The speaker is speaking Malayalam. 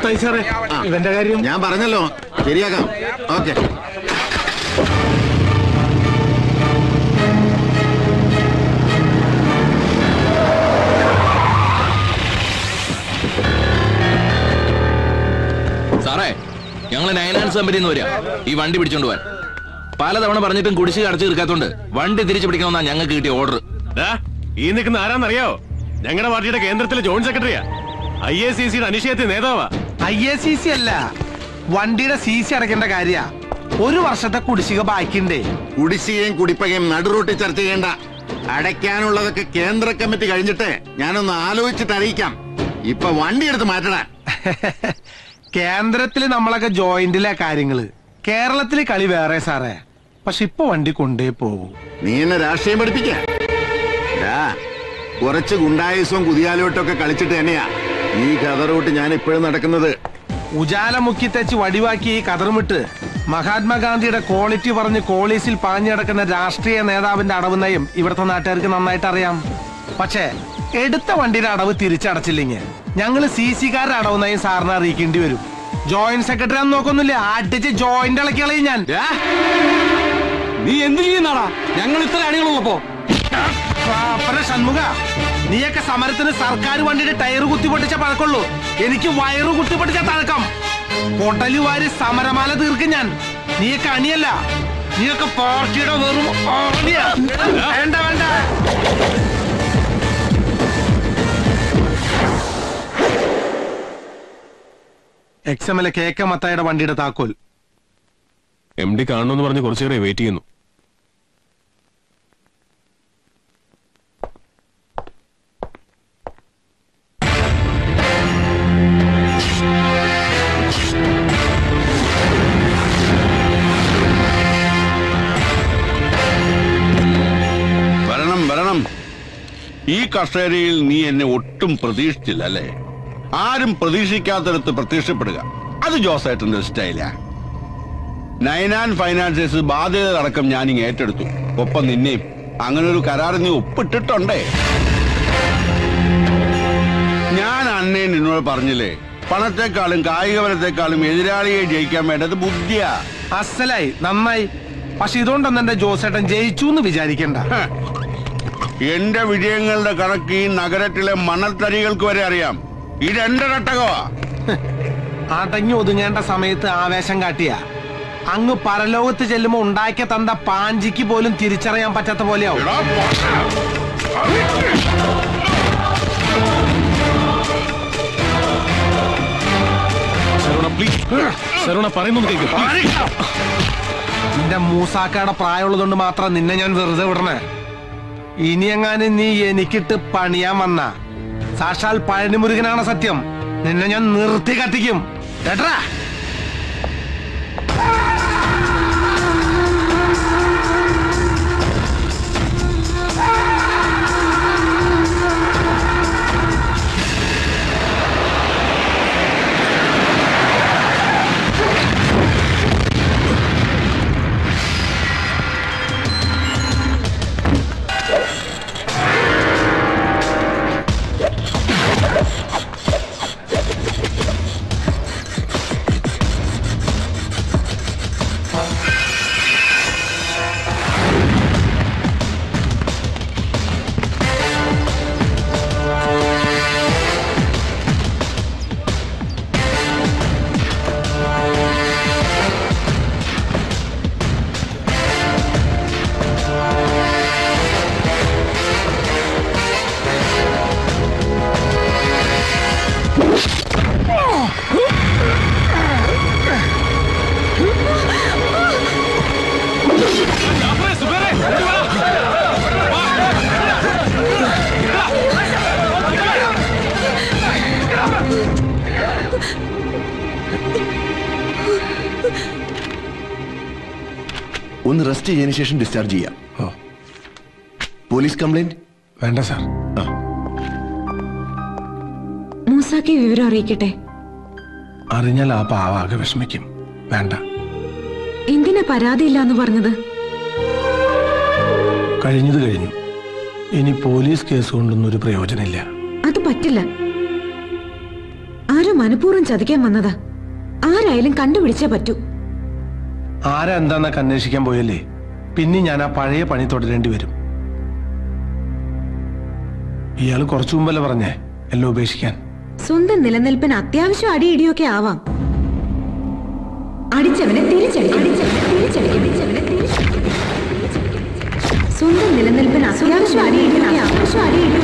മുത്തായി സാറേ ഇവന്റെ കാര്യം ഞാൻ പറഞ്ഞല്ലോ ശരിയാക്കാം ഓക്കെ സാറേ ഞങ്ങൾ നയനാൻസ് കമ്പനിയിൽ നിന്ന് വരിക ഈ വണ്ടി പിടിച്ചോണ്ട് പോവാൻ പലതവണ പറഞ്ഞിട്ടും കുടിശ്ശിക അടച്ചു തീർക്കാത്തോണ്ട് വണ്ടി തിരിച്ചു പിടിക്കണമെന്നാ ഞങ്ങൾക്ക് കിട്ടിയ ഓർഡർ ദാ, ഈ നിൽക്കുന്ന ആരാന്നറിയോ ഞങ്ങളുടെ പാർട്ടിയുടെ കേന്ദ്രത്തിലെ ജോയിന്റ് സെക്രട്ടറിയാ ഐ എ സി സിയുടെ അനിശ്ചയത്തിൽ നേതാവാ ഐ എ സി സി അല്ല വണ്ടിയുടെ സി സി അടയ്ക്കേണ്ട കാര്യ ഒരു വർഷത്തെ കുടിശ്ശിക ബാക്കിണ്ടേ കുടിശ്ശികയും കുടിപ്പകയും നടുറൂട്ടി ചർച്ച ചെയ്യേണ്ട അടയ്ക്കാനുള്ളതൊക്കെ കേന്ദ്ര കമ്മിറ്റി കഴിഞ്ഞിട്ട് ഞാനൊന്ന് ആലോചിച്ചിട്ട് അറിയിക്കാം ഇപ്പൊ വണ്ടി എടുത്ത് മാറ്റണ കേന്ദ്രത്തില് നമ്മളൊക്കെ ജോയിന്റിലെ കാര്യങ്ങള് കേരളത്തിലെ കളി വേറെ സാറേ പക്ഷെ ഇപ്പൊ വണ്ടി കൊണ്ടേ പോകൂ നീ എന്നെ രാഷ്ട്രീയം പഠിപ്പിക്ക ഡാ, കുറച്ച് ഗുണ്ടായുസവും കുതിയാലോട്ടൊക്കെ കളിച്ചിട്ട് തന്നെയാ ഈ കഥറൂട്ട് ഞാൻ ഇപ്പോഴും നടക്കുന്നത് ഉജാല മുക്കി തെച്ച് വടിവാക്കി ഈ കതറുമിട്ട് മഹാത്മാഗാന്ധിയുടെ ക്വാളിറ്റി പറഞ്ഞ് കോളീസിൽ പാഞ്ഞടക്കുന്ന രാഷ്ട്രീയ നേതാവിന്റെ അടവ് നയം ഇവിടുത്തെ നാട്ടുകാർക്ക് നന്നായിട്ട് അറിയാം പക്ഷേ എടുത്ത വണ്ടിയുടെ അടവ് തിരിച്ചടച്ചില്ലെങ്കിൽ ഞങ്ങൾ സി സിക്കാരുടെ അടവ് നയം സാറിനെ അറിയിക്കേണ്ടി വരും ജോയിന്റ് സെക്രട്ടറി ആണെന്ന് നോക്കൊന്നുമില്ല അടിച്ച് ജോയിന്റ് ഇളക്കി കളയും ഞാൻ നീ എന്ത് ചെയ്യുന്നാടാ ഞങ്ങൾ ഇത്ര അണികളുള്ളപ്പോ പാപ്പന ഷൺമുഖ നീയൊക്കെ സമരത്തിന് സർക്കാർ വണ്ടിയുടെ ടയർ കുത്തി പൊട്ടിച്ച പഴക്കുള്ളൂ എനിക്ക് വയറ് കുത്തി പൊട്ടിച്ച തഴക്കം പൊട്ടലു വാരി സമരമാല തീർക്കും ഞാൻ നീയൊക്കെ അണിയല്ല നീയൊക്കെ പാർട്ടിയുടെ വെറും ആണിയാ. വേണ്ട വേണ്ട ex M L A K K മത്തായുടെ വണ്ടിയുടെ താക്കോൽ എം ഡി കാണണമെന്ന് പറഞ്ഞ് കുറച്ചേറെ വെയിറ്റ് ചെയ്യുന്നു വരണം വരണം ഈ കസേരയിൽ നീ എന്നെ ഒട്ടും പ്രതീക്ഷിച്ചില്ല അല്ലേ ആരും പ്രതീക്ഷിക്കാത്തടത്ത് പ്രത്യക്ഷപ്പെടുക അത് ജോസേട്ടന്റെ സ്റ്റൈലാ നയനാൻ ഫൈനാൻസേഴ്സ് ബാധ്യതകളടക്കം ഞാനിങ് ഏറ്റെടുത്തു ഒപ്പം നിന്നെയും അങ്ങനെ ഒരു കരാർ നീ ഒപ്പിട്ടിട്ടുണ്ടേ ഞാൻ അന്നേ നിന്നോട് പറഞ്ഞില്ലേ പണത്തെക്കാളും കായികപരത്തെക്കാളും എതിരാളിയെ ജയിക്കാൻ വേണ്ടത് ബുദ്ധിയാ അസലായി നന്നായി പക്ഷെ ഇതുകൊണ്ടൊന്നും എന്റെ ജോസേട്ടൻ ജയിച്ചു എന്ന് വിചാരിക്കണ്ട ഹ. എന്റെ വിജയങ്ങളുടെ കണക്ക് ഈ നഗരത്തിലെ മണൽത്തരികൾക്ക് വരെ അറിയാം ഇതെന്റെ ഘട്ടകമാ അടങ്ങി ഒതുങ്ങേണ്ട സമയത്ത് ആവേശം കാട്ടിയ അങ്ങ് പരലോകത്ത് ചെല്ലുമ്പോ ഉണ്ടാക്കിയ തந்த പാഞ്ചിക്ക് പോലും തിരിച്ചറിയാൻ പറ്റാത്ത പോലെയാവും എടാ, പൊട്ടാ. ശരവണ പ്ലീസ് ശരവണ പറയുന്നു കേൾക്കും നിന്റെ മൂസാക്കയുടെ പ്രായമുള്ളതുകൊണ്ട് മാത്രം നിന്നെ ഞാൻ വെറുതെ വിടണേ ഇനി എങ്ങാനും നീ എനിക്കിട്ട് പണിയാൻ വന്ന സാക്ഷാൽ പഴനിമുരുകനാണ് സത്യം നിന്നെ ഞാൻ നിർത്തി കത്തിക്കും കേട്ടാ ഒന്ന് റെസ്റ്റ് ചെയ്തതിനു ശേഷം ഡിസ്ചാർജ് ചെയ്യാം പോലീസ് കംപ്ലൈന്റ് വേണ്ട സാർ മൂസാക്കി വിവരം അറിയിക്കട്ടെ അറിഞ്ഞാൽ ആ പാവാകെ വിഷമിക്കും വേണ്ട എന്തിനാ പരാതിയില്ല എന്ന് പറഞ്ഞത് കഴിഞ്ഞത് കഴിഞ്ഞു ഇനി പോലീസ് കേസ് കൊണ്ടൊന്നും ഒരു പ്രയോജനമില്ല അത് പറ്റില്ല ആ ആരോ മനഃപൂർവ്വം ചതിക്കാൻ വന്നതാ ആരായാലും കണ്ടുപിടിച്ചേ പറ്റൂ ആരാ എന്താന്നൊക്കെ അന്വേഷിക്കാൻ പോയല്ലേ പിന്നെ ഞാൻ ആ പഴയ പണി തുടരേണ്ടി വരും ഇയാൾ കുറച്ചു മുമ്പല്ലേ പറഞ്ഞേ എല്ലാം ഉപേക്ഷിക്കാൻ സ്വന്തം നിലനിൽപ്പിന് അത്യാവശ്യം അടിയിടിയൊക്കെ ആവാം അടിച്ചവനെ തിരിച്ചടിക്കും തിരിച്ചടിക്കും തിരിച്ചവനെ തിരിച്ചടിക്കും. സ്വന്തം നിലനിൽപ്പിന് അത്യാവശ്യം അടിയിടിയൊക്കെ അത്യാവശ്യം അടിയിടും